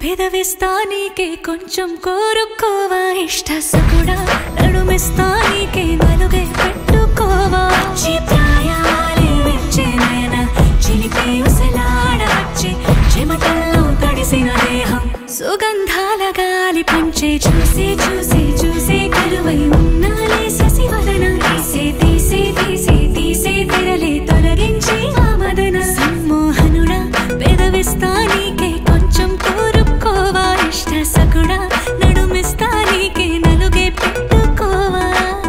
పెదవిస్తా నీకే కొంచెం కోరుకోవా ఇష్ట సకుడా నడుమిస్తా నీకే నలుగే పెట్టుకోవా వచ్చి ప్రాయాలే వచ్చే నయన చిలిపి ఉసలాడవచ్చి చెమటల్లో తడిసిన దేహం సుగంధాల గాలి పంచే చూసి చూసి చూసి కరువై ఉన్నాలే శశివదన తీసే తీసే తీసే తీసే తెరలే తొలగించి ఆ మదన సమ్మోహనుడా పెదవిస్తా నీకే కొంచెం కోరుకోవా ఇష్ట సకుడా నడుమిస్తా నీకే నలుగే పెట్టుకోవా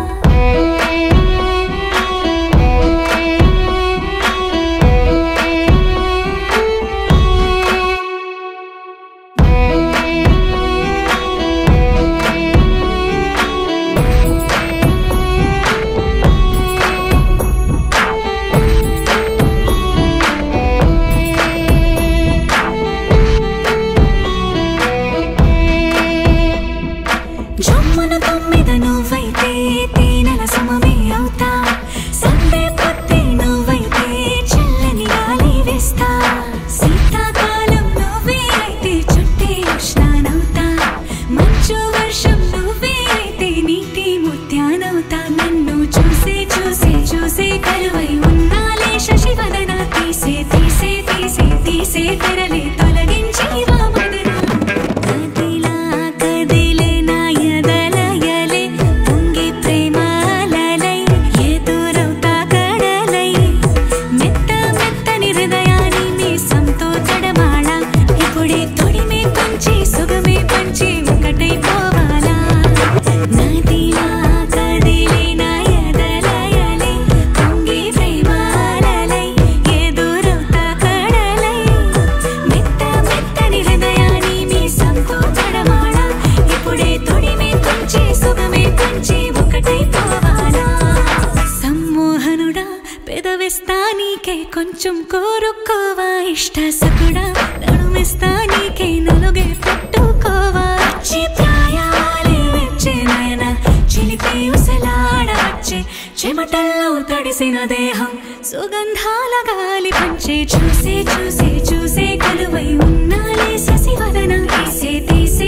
జమ్మున తొమ్మిద నువ్వైతే తేనెల సమమే అవుతా సందే పొత్తి నువ్వైతే చల్లని గాలి వేస్తా శీతాకాలం నువ్వే అయితే చుట్టే ఉష్ణానవుతా మంచు వర్షం నువ్వే అయితే నీటి ముత్యానవుతా నన్ను చూసే చూసే చూసే కరువై ఉన్నాలే శశివదన తీసే తీసే తీసే తీసే తెరలే తొలగించి వామదన కదిలా కదిలే నా ఎదలయలే పొంగి ప్రేమాలలై ఎదురవుతా కడలై మెత్త మెత్తని హృదయాన్ని మీ సంతో తడమాళ ఇప్పుడే తొడిమే కొంచి సుగమే పంచి ఒకటై పోవాలా నదిలా కదిలే నా ఎదలయలే పొంగి ప్రేమాలలై ఎదురవుతా కడలై మెత్త మెత్తని హృదయాన్ని మీ సంతో తడమాళ ఇప్పుడే తొడిమే కొంచి సుగమే పంచి ఒకటై పోవాలా సమ్మోహనుడా పెదవిస్తా నీకే కొంచెం కోరుకోవా ఇష్ట సకుడా నడుమిస్తా నీకే నలుగే పెట్టుకోవా వచ్చే ప్రాయాలే వచ్చే నయన చిలిపి ఉసలాడవచ్చే చెమటల్లో తడిసిన దేహం సుగంధాల గాలి పంచే చూసే చూసే చూసే కలువై ఉన్నాలే శశివదన తీసే తీసే